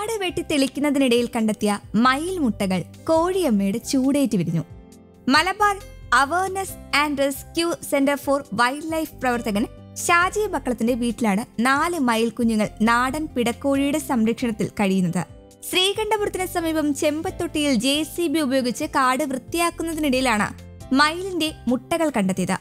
കാട് വെട്ടി തെളിക്കുന്നതിനിടയിൽ കണ്ടെത്തിയ മയിൽ മുട്ടകൾ കോഴിയമ്മയുടെ ചൂടേറ്റ് വിരിഞ്ഞു Malabar awareness and rescue centre for wildlife പ്രവർത്തകൻ ഷാജി ബക്കളത്തിന്റെ വീട്ടിലാണ് നാല് മയിൽ കുഞ്ഞുങ്ങൾ നാടൻ പിടക്കോഴിയുടെ സംരക്ഷണത്തിൽ കഴിയുന്നത് ശ്രീകണ്ഠപുരത്തിന് സമീപം ചെമ്പത്തൊട്ടിയിൽ ജെ സി ബി ഉപയോഗിച്ച് കാട് വൃത്തിയാക്കുന്നതിനിടയിലാണ് മയിലിന്റെ മുട്ടകൾ കണ്ടെത്തിയത്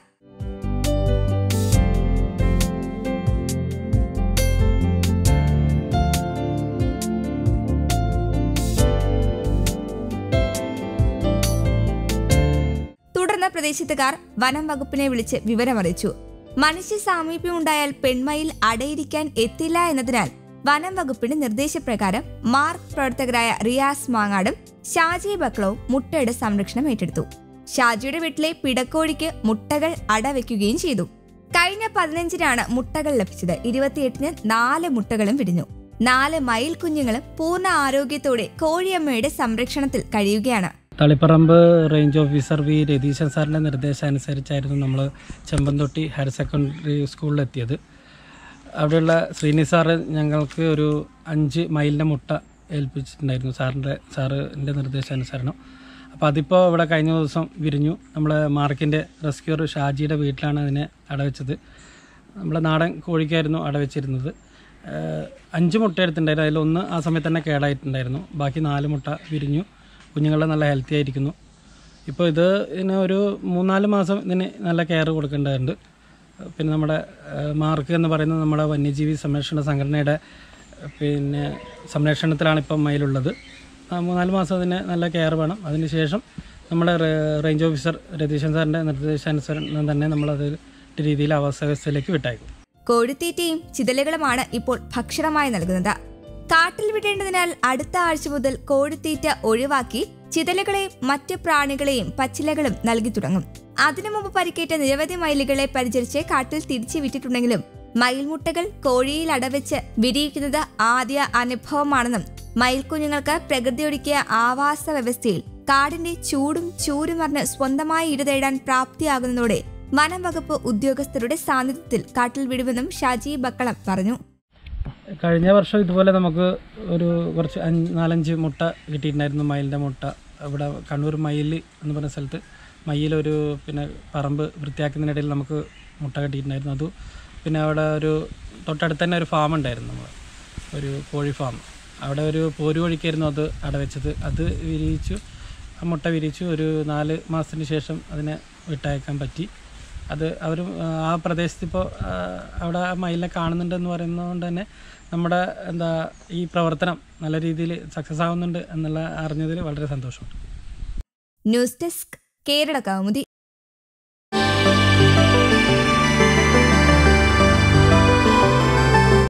തുടർന്ന് പ്രദേശത്തുകാർ വനം വകുപ്പിനെ വിളിച്ച് വിവരമറിയിച്ചു മനുഷ്യ സാമീപ്യം ഉണ്ടായാൽ പെൺമയിൽ അടയിരിക്കാൻ എത്തില്ല എന്നതിനാൽ വനം വകുപ്പിന്റെ നിർദ്ദേശപ്രകാരം മാർക്ക് പ്രവർത്തകരായ റിയാസ് മാങ്ങാടും ഷാജി ബക്ലവും മുട്ടയുടെ സംരക്ഷണം ഏറ്റെടുത്തു ഷാജിയുടെ വീട്ടിലെ പിടക്കോഴിക്ക് മുട്ടകൾ അടവെക്കുകയും ചെയ്തു കഴിഞ്ഞ പതിനഞ്ചിനാണ് മുട്ടകൾ ലഭിച്ചത് ഇരുപത്തിയെട്ടിന് നാല് മുട്ടകളും വിരിഞ്ഞു നാല് മയിൽ കുഞ്ഞുങ്ങളും പൂർണ്ണ ആരോഗ്യത്തോടെ കോഴിയമ്മയുടെ സംരക്ഷണത്തിൽ കഴിയുകയാണ് Taliparamba range officer V Ratheeshan സാറിൻ്റെ നിർദ്ദേശമനുസരിച്ചായിരുന്നു നമ്മൾ ചെമ്പന്തൊട്ടി ഹയർ സെക്കൻഡറി സ്കൂളിലെത്തിയത് അവിടെയുള്ള ശ്രീനി സാറ് ഞങ്ങൾക്ക് ഒരു അഞ്ച് മൈലിൻ്റെ മുട്ട ഏൽപ്പിച്ചിട്ടുണ്ടായിരുന്നു സാറിൻ്റെ സാറിൻ്റെ നിർദ്ദേശാനുസരണം അപ്പോൾ അതിപ്പോൾ ഇവിടെ കഴിഞ്ഞ ദിവസം വിരിഞ്ഞു നമ്മളെ മാർക്കിൻ്റെ റെസ്ക്യൂർ ഷാജിയുടെ വീട്ടിലാണ് അതിനെ അടവെച്ചത് നമ്മളെ നാടൻ കോഴിക്കായിരുന്നു അടവെച്ചിരുന്നത് ഏഹ് അഞ്ച് മുട്ട എടുത്തിട്ടുണ്ടായിരുന്നു അതിലൊന്ന് ആ സമയത്ത് തന്നെ കേടായിട്ടുണ്ടായിരുന്നു ബാക്കി നാല് മുട്ട വിരിഞ്ഞു കുഞ്ഞുങ്ങളെ നല്ല ഹെൽത്തി ആയിരിക്കുന്നു ഇപ്പോൾ ഇത് ഇതിന് ഒരു മൂന്നാല് മാസം ഇതിന് നല്ല കെയർ കൊടുക്കേണ്ടതുണ്ട് പിന്നെ നമ്മുടെ ഏഹ് മാർക്ക് എന്ന് പറയുന്നത് നമ്മുടെ വന്യജീവി സംരക്ഷണ സംഘടനയുടെ ഏഹ് പിന്നെ സംരക്ഷണത്തിലാണ് ഇപ്പം മയിലുള്ളത് ആ മൂന്നാല് മാസം അതിന് നല്ല കെയർ വേണം അതിനുശേഷം നമ്മുടെ റേ- റേഞ്ച് ഓഫീസർ രതീശൻ സാറിൻ്റെ നിർദ്ദേശാനുസരണം തന്നെ നമ്മളത് രീതിയിൽ ആവാസവ്യവസ്ഥയിലേക്ക് വിട്ടയക്കും കോഴിത്തീറ്റയും ചിതലുകളുമാണ് ഇപ്പോൾ ഭക്ഷണമായി നൽകുന്നത് കാട്ടിൽ വിടേണ്ടതിനാൽ അടുത്ത ആഴ്ച മുതൽ കോഴിത്തീറ്റ ഒഴിവാക്കി ചിതലുകളെയും മറ്റ് പ്രാണികളെയും പച്ചിലകളും നൽകി തുടങ്ങും അതിനു മുമ്പ് പരിക്കേറ്റ നിരവധി മയിലുകളെ പരിചരിച്ച് കാട്ടിൽ തിരിച്ചു വിട്ടിട്ടുണ്ടെങ്കിലും മയിൽമുട്ടകൾ കോഴിയിൽ അടവെച്ച് വിരിയിക്കുന്നത് ആദ്യ അനുഭവമാണെന്നും മയിൽക്കുഞ്ഞുങ്ങൾക്ക് പ്രകൃതിയൊരുക്കിയ ആവാസ വ്യവസ്ഥയിൽ കാടിന്റെ ചൂടും ചൂരുമറിഞ്ഞ് സ്വന്തമായി ഇടതേടാൻ പ്രാപ്തിയാകുന്നതോടെ വനം വകുപ്പ് ഉദ്യോഗസ്ഥരുടെ സാന്നിധ്യത്തിൽ കാട്ടിൽ വിടുമെന്നും ഷാജി ബക്കളം പറഞ്ഞു കഴിഞ്ഞ വർഷം ഇതുപോലെ നമുക്ക് ഒരു കുറച്ച് അഞ്ച് നാലഞ്ച് മുട്ട കിട്ടിയിട്ടുണ്ടായിരുന്നു മയിലിൻ്റെ മുട്ട ഇവിടെ കണ്ണൂർ മയിൽ എന്ന് പറഞ്ഞ സ്ഥലത്ത് മയിലൊരു പിന്നെ പറമ്പ് വൃത്തിയാക്കുന്നതിനിടയിൽ നമുക്ക് മുട്ട കിട്ടിയിട്ടുണ്ടായിരുന്നു അത് പിന്നെ അവിടെ ഒരു തൊട്ടടുത്ത് തന്നെ ഒരു ഫാം ഉണ്ടായിരുന്നു നമ്മൾ ഒരു കോഴി ഫാം അവിടെ ഒരു പോരു കോഴിക്കായിരുന്നു അത് അടവെച്ചത് അത് വിരിയിച്ചു ആ മുട്ട വിരിയിച്ചു ഒരു നാല് മാസത്തിന് ശേഷം അതിനെ വിട്ടയക്കാൻ പറ്റി അത് അവർ ആ പ്രദേശത്ത് ഇപ്പോൾ അവിടെ ആ മയിലിനെ കാണുന്നുണ്ടെന്ന് പറയുന്നതുകൊണ്ട് തന്നെ നമ്മുടെ എന്താ ഈ പ്രവർത്തനം നല്ല രീതിയിൽ സക്സസ് ആവുന്നുണ്ട് എന്നുള്ള അറിഞ്ഞതിൽ വളരെ സന്തോഷമുണ്ട് ന്യൂസ് ഡെസ്ക് കേരള കൗമുദി